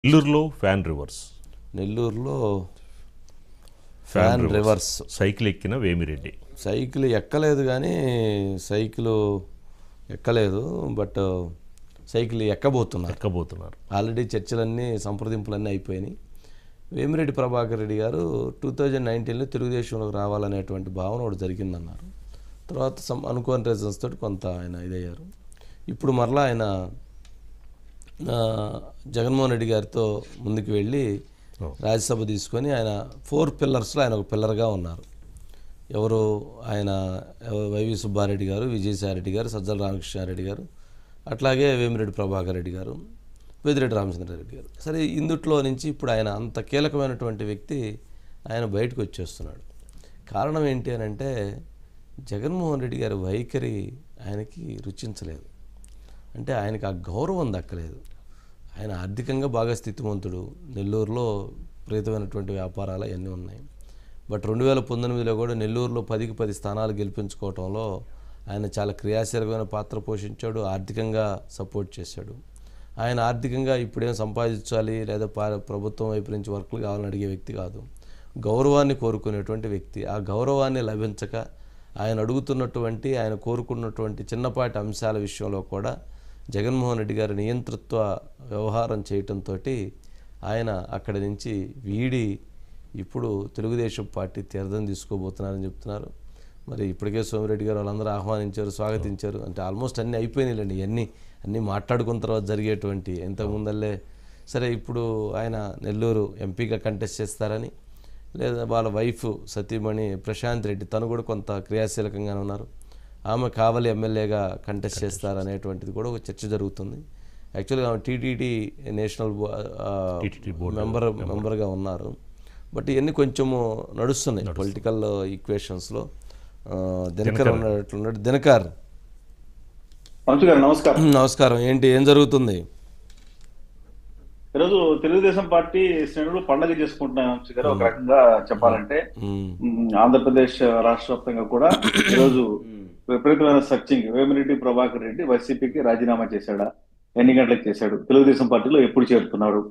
నెల్లూరులో fan reverse నెల్లూరులో fan fan reverse cycle ఎక్కిన వేమిరెడ్డి సైకిల్ ఎక్కలేదు కానీ సైకిల్ ఎక్కలేదు బట్ సైకిల్ ఎక్కబోతున్నారు ఎక్కబోతున్నారు ఆల్రెడీ చర్చలన్నీ సంప్రదింపులన్నీ అయిపోయినాయి వేమిరెడ్డి ప్రభాకర్ రెడ్డి గారు టూ థౌజండ్ నైన్టీన్లో తెలుగుదేశంలోకి రావాలనేటువంటి భావన ఒకటి జరిగిందన్నారు తర్వాత సమ్ అనుకోని రీజన్స్ తోటి కొంత ఆయన ఇదయ్యారు ఇప్పుడు మరలా ఆయన ఆ, జగన్మోహన్ రెడ్డి గారితో ముందుకు వెళ్ళి రాజ్యసభ తీసుకొని ఆయన ఫోర్ పిల్లర్స్లో ఆయన ఒక పిల్లర్గా ఉన్నారు ఎవరు ఆయన ఎవ- వైవి సుబ్బారెడ్డి గారు విజయసాయిరెడ్డి గారు సజ్జల రామకృష్ణారెడ్డి గారు అట్లాగే వేమిరెడ్డి ప్రభాకర్ రెడ్డి గారు పెద్దిరెడ్డి రామచంద్రారెడ్డి గారు సరే ఇందుట్లో నుంచి ఇప్పుడు ఆయన అంత కీలకమైనటువంటి వ్యక్తి ఆయన బయటకు వచ్చేస్తున్నాడు కారణం ఏంటి అని అంటే జగన్మోహన్ రెడ్డి గారి వైఖరి ఆయనకి రుచించలేదు అంటే ఆయనకి ఆ గౌరవం దక్కలేదు ఆయన ఆర్థికంగా బాగా స్థితిమంతుడు నెల్లూరులో ప్రీతమైనటువంటి వ్యాపారాలు అవన్నీ ఉన్నాయి బట్ రెండు వేల పంతొమ్మిదిలో కూడా నెల్లూరులో పదికి పది స్థానాలు గెలిపించుకోవటంలో ఆయన చాలా క్రియాశీలకమైన పాత్ర పోషించాడు ఆర్థికంగా సపోర్ట్ చేశాడు ఆయన ఆర్థికంగా ఇప్పుడేం సంపాదించాలి లేదా పా- ప్రభుత్వం వైపు నుంచి వర్క్లు కావాలని అడిగే వ్యక్తి కాదు గౌరవాన్ని కోరుకునేటువంటి వ్యక్తి ఆ గౌరవాన్ని లభించక ఆయన అడుగుతున్నటువంటి ఆయన కోరుకున్నటువంటి చిన్నపాటి అంశాల విషయంలో కూడా జగన్మోహన్ రెడ్డి గారి నియంతృత్వ వ్యవహారం చేయటంతో ఆయన అక్కడి నుంచి వీడి ఇప్పుడు తెలుగుదేశం పార్టీ తీర్థం తీసుకోబోతున్నారని చెప్తున్నారు మరి ఇప్పటికే సోమిరెడ్డి గారు వాళ్ళందరూ ఆహ్వానించారు స్వాగతించారు అంటే ఆల్మోస్ట్ అన్నీ అయిపోయినాయిలేండి ఇవన్నీ అన్నీ మాట్లాడుకున్న తర్వాత జరిగేటువంటి ఇంతకుముందల్లే సరే ఇప్పుడు ఆయన నెల్లూరు ఎంపీగా కంటెస్ట్ చేస్తారని లేదా వాళ్ళ వైఫ్ సతీమణి ప్రశాంత్ రెడ్డి తను కూడా కొంత క్రియాశీలకంగానే ఉన్నారు ఆమె కావలి ఎమ్మెల్యేగా కంటెస్ట్ చేస్తారనేటువంటిది కూడా ఒక చర్చ జరుగుతుంది యాక్చువల్గా ఆమె టీటీడీ నేషనల్ బో- ఆ, TTD board మెంబర్ మెంబర్గా ఉన్నారు బట్ ఇవన్నీ కొంచెము నడుస్తున్నాయి పొలిటికల్ ఈక్వేషన్స్లో దినకర్ ఉన్నట్లున్నాడు దినకర్ వంశీ గారు నమస్కారం నమస్కారం ఏంటి ఏం జరుగుతుంది ఈరోజు తెలుగుదేశం పార్టీ శ్రేణులు పండగ చేసుకుంటున్నాయి వంశీ గారు ఒక రకంగా చెప్పాలంటే మ్మ్. ఉమ్, ఆంధ్రప్రదేశ్ రాష్ట్ర వ్యాప్తంగా కూడా ఈరోజు విపరీతమైన సర్చింగ్ వేమిరెడ్డి ప్రభాకర్ రెడ్డి వైసీపీకి రాజీనామా చేశాడా ఎన్ని గంటలకు చేశాడు తెలుగుదేశం పార్టీలో ఎప్పుడు చేరుతున్నాడు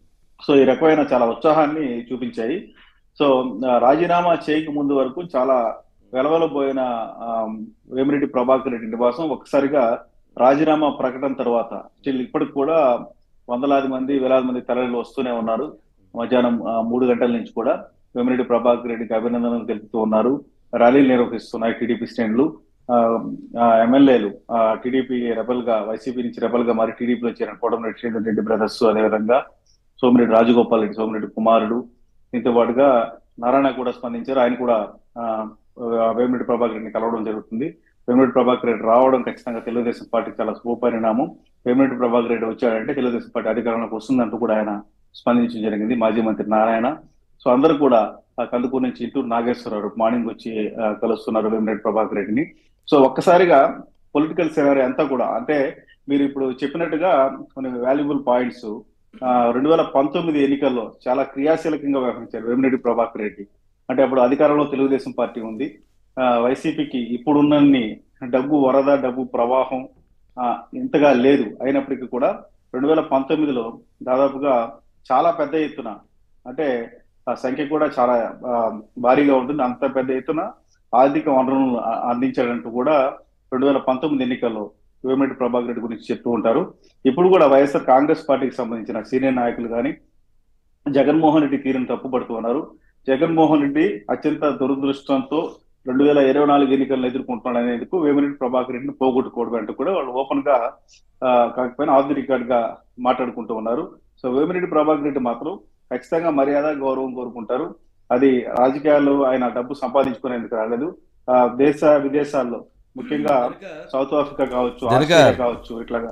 సో ఈ రకమైన చాలా ఉత్సాహాన్ని చూపించాయి సో ఆ, రాజీనామా చేయక ముందు వరకు చాలా వెలవెలబోయిన ఆ, వేమిరెడ్డి ప్రభాకర్ రెడ్డి నివాసం ఒక్కసారిగా రాజీనామా ప్రకటన తర్వాత స్టిల్ ఇప్పటికి కూడా వందలాది మంది వేలాది మంది తరలిలు వస్తూనే ఉన్నారు మధ్యాహ్నం ఆ, మూడు గంటల నుంచి కూడా వేమిరెడ్డి ప్రభాకర్ రెడ్డికి అభినందనలు తెలుపుతూ ఉన్నారు ర్యాలీలు నిర్వహిస్తున్నాయి టీడీపీ శ్రేణులు ఆ, ఆ, ఎమ్మెల్యేలు ఆ, టీడీపీ రెబల్ గా వైసీపీ నుంచి రెబల్ గా మరి టీడీపీలో చేరిన కోటమిరెడ్డి శ్రీధర్ రెడ్డి బ్రదర్స్ అదేవిధంగా సోమిరెడ్డి రాజగోపాల్ రెడ్డి సోమిరెడ్డి కుమారుడు దీంతో పాటుగా నారాయణ కూడా స్పందించారు ఆయన కూడా ఆ, ఆ, వేమిరెడ్డి ప్రభాకర్ రెడ్డిని కలవడం జరుగుతుంది వేమిరెడ్డి ప్రభాకర్ రెడ్డి రావడం ఖచ్చితంగా తెలుగుదేశం పార్టీకి చాలా శుభపరిణామం వేమిరెడ్డి ప్రభాకర్ రెడ్డి వచ్చాడంటే తెలుగుదేశం పార్టీ అధికారంలోకి వస్తుందంటూ కూడా ఆయన స్పందించడం జరిగింది మాజీ మంత్రి నారాయణ సో అందరూ కూడా ఆ కందుకూరు నుంచి ఇంటూరు నాగేశ్వరరావు మార్నింగ్ వచ్చి ఆ, కలుస్తున్నారు వేమిరెడ్డి ప్రభాకర్ రెడ్డిని సో ఒక్కసారిగా పొలిటికల్ సినారీ అంతా కూడా అంటే మీరు ఇప్పుడు చెప్పినట్టుగా కొన్ని వాల్యుబుల్ పాయింట్స్ రెండు వేల పంతొమ్మిది ఎన్నికల్లో చాలా క్రియాశీలకంగా వ్యవహరించారు వేమిరెడ్డి ప్రభాకర్ రెడ్డి అంటే అప్పుడు అధికారంలో తెలుగుదేశం పార్టీ ఉంది ఆ, వైసీపీకి ఇప్పుడున్నన్ని డబ్బు వరద డబ్బు ప్రవాహం ఆ, ఇంతగా లేదు అయినప్పటికీ కూడా రెండు వేల పంతొమ్మిదిలో దాదాపుగా చాలా పెద్ద ఎత్తున అంటే ఆ సంఖ్య కూడా చాలా ఆ, భారీగా ఉంటుంది అంత పెద్ద ఎత్తున ఆర్థిక వనరులను ఆ- అందించాడంటూ కూడా రెండు వేల పంతొమ్మిది ఎన్నికల్లో వేమిరెడ్డి ప్రభాకర్ రెడ్డి గురించి చెప్తూ ఉంటారు ఇప్పుడు కూడా వైఎస్ఆర్ కాంగ్రెస్ పార్టీకి సంబంధించిన సీనియర్ నాయకులు కానీ జగన్మోహన్ రెడ్డి తీరును తప్పుపడుతూ ఉన్నారు జగన్మోహన్ రెడ్డి అత్యంత దురదృష్టంతో రెండు వేల ఇరవై నాలుగు ఎన్నికలను ఎదుర్కొంటున్నాడు అనేందుకు వేమిరెడ్డి ప్రభాకర్ రెడ్డిని పోగొట్టుకోవడం అంటూ కూడా వాళ్ళు ఓపెన్ గా ఆ, కాకపోయినా ఆఫ్ ది రికార్డ్ గా మాట్లాడుకుంటూ ఉన్నారు సో వేమిరెడ్డి ప్రభాకర్ రెడ్డి మాత్రం ఖచ్చితంగా మర్యాద గౌరవం కోరుకుంటారు అది రాజకీయాల్లో ఆయన డబ్బు సంపాదించుకునేందుకు రాలేదు ఆ, దేశ విదేశాల్లో ముఖ్యంగా సౌత్ ఆఫ్రికా కావచ్చు జనక. ఆస్ట్రేలియా కావచ్చు ఇట్లాగా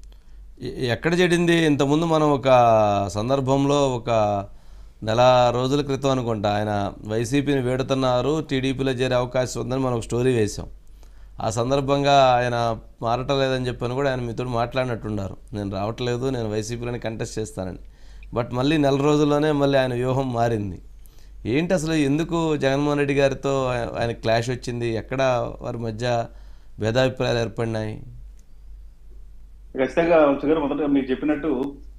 ఎ- ఎక్కడ చెడింది ఇంతకుముందు మనం ఒక సందర్భంలో ఒక నెల రోజుల క్రితం అనుకుంటా ఆయన వైసీపీని వేడుతున్నారు టీడీపీలో చేరే అవకాశం ఉందని మనం ఒక స్టోరీ వేశాం ఆ సందర్భంగా ఆయన మారటం లేదని చెప్పని కూడా ఆయన మీతో మాట్లాడినట్టున్నారు నేను రావట్లేదు నేను వైసీపీలోనే కంటెస్ట్ చేస్తానని బట్ మళ్ళీ నెల రోజుల్లోనే మళ్ళీ ఆయన వ్యూహం మారింది ఏంటి అసలు ఎందుకు జగన్మోహన్ రెడ్డి గారితో ఆయ- ఆయన క్లాష్ వచ్చింది ఎక్కడ వారి మధ్య భేదాభిప్రాయాలు ఏర్పడినాయి ఖచ్చితంగా వంశీ గారు మొదట మీరు చెప్పినట్టు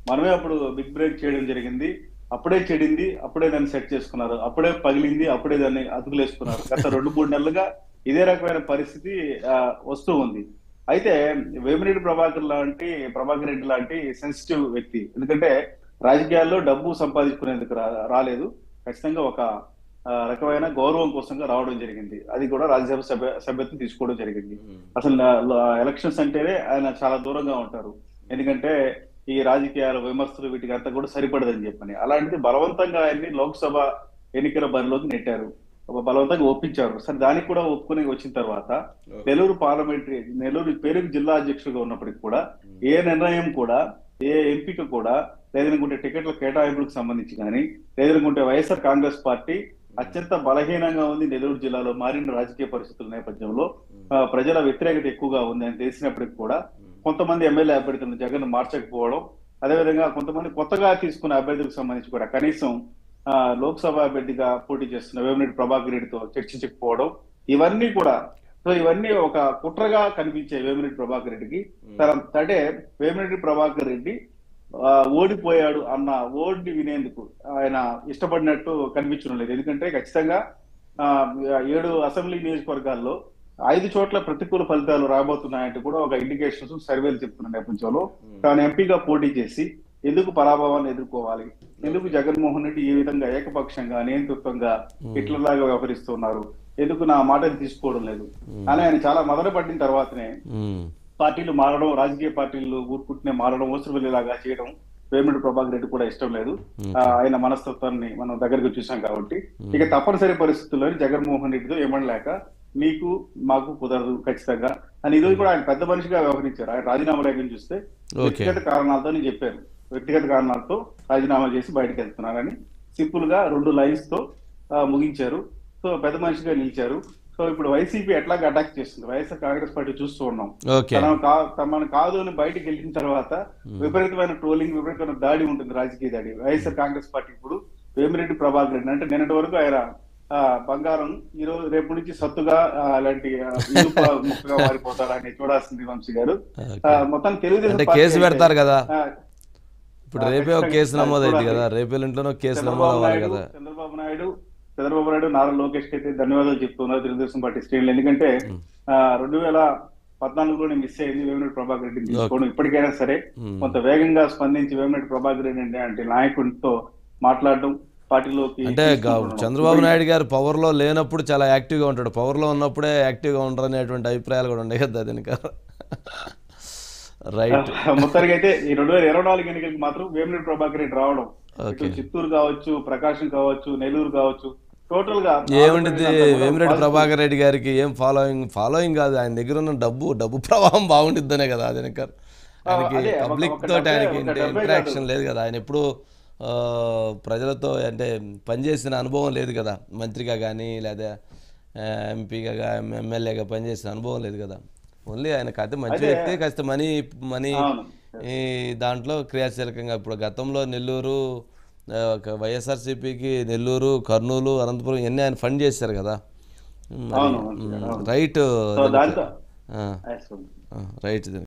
మనమే అప్పుడు బిగ్ బ్రేక్ చేయడం జరిగింది అప్పుడే చెడింది అప్పుడే దాన్ని సెట్ చేసుకున్నారు అప్పుడే పగిలింది అప్పుడే దాన్ని అతుకులేసుకున్నారు గత రెండు మూడు నెలలుగా ఇదే రకమైన పరిస్థితి ఆ, వస్తూ ఉంది అయితే వేమిరెడ్డి ప్రభాకర్ లాంటి ప్రభాకర్ రెడ్డి లాంటి సెన్సిటివ్ వ్యక్తి ఎందుకంటే రాజకీయాల్లో డబ్బు సంపాదించుకునేందుకు రా- రాలేదు ఖచ్చితంగా ఒక ఆ, రకమైన గౌరవం కోసంగా రావడం జరిగింది అది కూడా రాజ్యసభ సభ్య సభ్యత్వం తీసుకోవడం జరిగింది అసలు ఎలక్షన్స్ అంటేనే ఆయన చాలా దూరంగా ఉంటారు ఎందుకంటే ఈ రాజకీయాల విమర్శలు వీటికి అంతా కూడా సరిపడదని చెప్పని అలాంటిది బలవంతంగా ఆయన్ని లోక్సభ ఎన్నికల బరిలోకి నెట్టారు ఒక బలవంతంగా ఒప్పించారు సరే దానికి కూడా ఒప్పుకుని వచ్చిన తర్వాత నెల్లూరు పార్లమెంటరీ నెల్లూరు పేరుకు జిల్లా అధ్యక్షుడిగా ఉన్నప్పటికీ కూడా ఏ నిర్ణయం కూడా ఏ ఎంపిక కూడా లేదనుకుంటే టికెట్ల కేటాయింపులకు సంబంధించి కానీ లేదనుకుంటే వైఎస్ఆర్ కాంగ్రెస్ పార్టీ అత్యంత బలహీనంగా ఉంది నెల్లూరు జిల్లాలో మారిన రాజకీయ పరిస్థితుల నేపథ్యంలో ఆ, ప్రజల వ్యతిరేకత ఎక్కువగా ఉంది అని తెలిసినప్పటికీ కూడా కొంతమంది ఎమ్మెల్యే అభ్యర్థులను జగన్ మార్చకపోవడం అదేవిధంగా కొంతమంది కొత్తగా తీసుకున్న అభ్యర్థులకు సంబంధించి కూడా కనీసం ఆ, లోక్సభ అభ్యర్థిగా పోటీ చేస్తున్న వేమిరెడ్డి ప్రభాకర్ రెడ్డితో చర్చించకపోవడం ఇవన్నీ కూడా సో ఇవన్నీ ఒక కుట్రగా కనిపించే వేమిరెడ్డి ప్రభాకర్ రెడ్డికి తన- అంటే వేమిరెడ్డి ప్రభాకర్ రెడ్డి ఆ, ఓడిపోయాడు అన్న ఓడిని వినేందుకు ఆయన ఇష్టపడినట్టు కనిపించడం లేదు ఎందుకంటే ఖచ్చితంగా ఆ, ఏడు అసెంబ్లీ నియోజకవర్గాల్లో ఐదు చోట్ల ప్రతికూల ఫలితాలు రాబోతున్నాయంటే కూడా ఒక ఇండికేషన్స్ సర్వేలు చెప్తున్న నేపథ్యంలో తాను ఎంపీగా పోటీ చేసి ఎందుకు పరాభవాన్ని ఎదుర్కోవాలి ఎందుకు జగన్మోహన్ రెడ్డి ఈ విధంగా ఏకపక్షంగా నియంతృత్వంగా హిట్లర్లాగా వ్యవహరిస్తున్నారు ఎందుకు నా మాటని తీసుకోవడం లేదు అని ఆయన చాలా మదన పడిన తర్వాతనే ఉమ్, పార్టీలు మారడం రాజకీయ పార్టీలు ఊరుకుంటూనే మారడం ఓసురువెల్లిలాగా చేయడం వేమిరెడ్డి ప్రభాకర్ రెడ్డి కూడా ఇష్టం లేదు ఆ, ఆయన మనస్తత్వాన్ని మనం దగ్గరకు చూసాం కాబట్టి ఇక తప్పనిసరి పరిస్థితుల్లో జగన్మోహన్ రెడ్డితో ఏమనలేక మీకు మాకు కుదరదు ఖచ్చితంగా అని ఈరోజు కూడా ఆయన పెద్ద మనిషిగా వ్యవహరించారు ఆయన రాజీనామా లేఖను చూస్తే వ్యక్తిగత కారణాలతో నేను చెప్పాను వ్యక్తిగత కారణాలతో రాజీనామా చేసి బయటకు వెళ్తున్నారని సింపుల్ గా రెండు లైన్స్ తో ఆ, ముగించారు సో పెద్ద మనిషిగా నిలిచారు సో ఇప్పుడు వైసీపీ ఎట్లాగా అటాక్ చేస్తుంది వైఎస్ఆర్ కాంగ్రెస్ పార్టీ చూస్తూ ఉన్నాం ఓకే తన కా- తమను కాదు అని బయటికి వెళ్ళిన తర్వాత విపరీతమైన ట్రోలింగ్ విపరీతమైన దాడి ఉంటుంది రాజకీయ దాడి వైఎస్ఆర్ కాంగ్రెస్ పార్టీ ఇప్పుడు వేమిరెడ్డి ప్రభాకర్ రెడ్డి అంటే నిన్నటి వరకు ఆయన ఆ, బంగారం ఈ రోజు రేపు నుంచి సత్తుగా ఆ, అలాంటి ఆ, ఇనుప ముక్కగా మారిపోతాడని చూడాల్సింది వంశీ గారు ఆ, మొత్తం తెలుగుదేశం అంటే పార్టీ కేసు అయితే, పెడతారు కదా ఆ, ఇప్పుడు రేపే ఒక కేసు నమోదైంది కదా రేపేళ్ళింట్లోనే ఒక కేసు నమోదు చంద్రబాబు అవ్వాలి నాయుడు కదా చంద్రబాబు నాయుడు చంద్రబాబు నాయుడు నారా లోకేష్ కి అయితే ధన్యవాదాలు చెప్తున్నారు తెలుగుదేశం పార్టీ శ్రేణులు ఎందుకంటే ఆ, రెండు వేల పద్నాలుగులోనే మిస్ అయింది వేమిరెడ్డి ప్రభాకర్ రెడ్డిని తీసుకోవడం ఇప్పటికైనా సరే కొంత వేగంగా స్పందించి వేమిరెడ్డి ప్రభాకర్ రెడ్డి అంటే అంటే నాయకుడితో మాట్లాడడం పార్టీలోకి అంటే గ- తీసుకుంటుండడం. చంద్రబాబు నాయుడు గారు పవర్ లో లేనప్పుడు చాలా యాక్టివ్గా ఉంటాడు పవర్ లో ఉన్నప్పుడే యాక్టివ్గా ఉండరు అనేటువంటి అభిప్రాయాలు కూడా ఉన్నాయి కదా దీనికి రైట్ మొత్తానికి అయితే ఈ రెండు వేల ఇరవై నాలుగు ఎన్నికలకు మాత్రం వేమిరెడ్డి ప్రభాకర్ రెడ్డి రావడం ఓకే ఇటు చిత్తూరు కావచ్చు ప్రకాశం కావచ్చు నెల్లూరు కావచ్చు టోటల్ గా ఏముంటుంది వేమిరెడ్డి ప్రభాకర్ రెడ్డి గారికి ఏం ఫాలోయింగ్ ఫాలోయింగ్ కాదు ఆయన దగ్గర ఉన్న డబ్బు డబ్బు ప్రవాహం బాగుంటుందనే కదా అది ఆయనకి ఆయనకి అదే, ఒక- పబ్లిక్ ఒక తోటి డబ్బే- ఆయనకి ఒక డబ్బే ఇంటరాక్షన్ లేదు కదా ఆయన ఎప్పుడు ఆ, ప్రజలతో అంటే పనిచేసిన అనుభవం లేదు కదా మంత్రిగా కానీ లేదా ఆ, ఎంపీగా గా- ఎమ్మెల్యేగా పనిచేసిన అనుభవం లేదు కదా ఓన్లీ ఆయన కథ మంచి వ్యక్తి కాస్త మనీ మనీ అవును. ఈ దాంట్లో క్రియాశీలకంగా ఇప్పుడు గతంలో నెల్లూరు ఆ, ఒక వైఎస్ఆర్సీపీకి నెల్లూరు కర్నూలు అనంతపురం ఇవన్నీ ఆయన ఫండ్ చేశారు కదా మరి, అవును, మ్, అవును. రైట్ సో దాంతో ఆ, Yes, ఆ, రైట్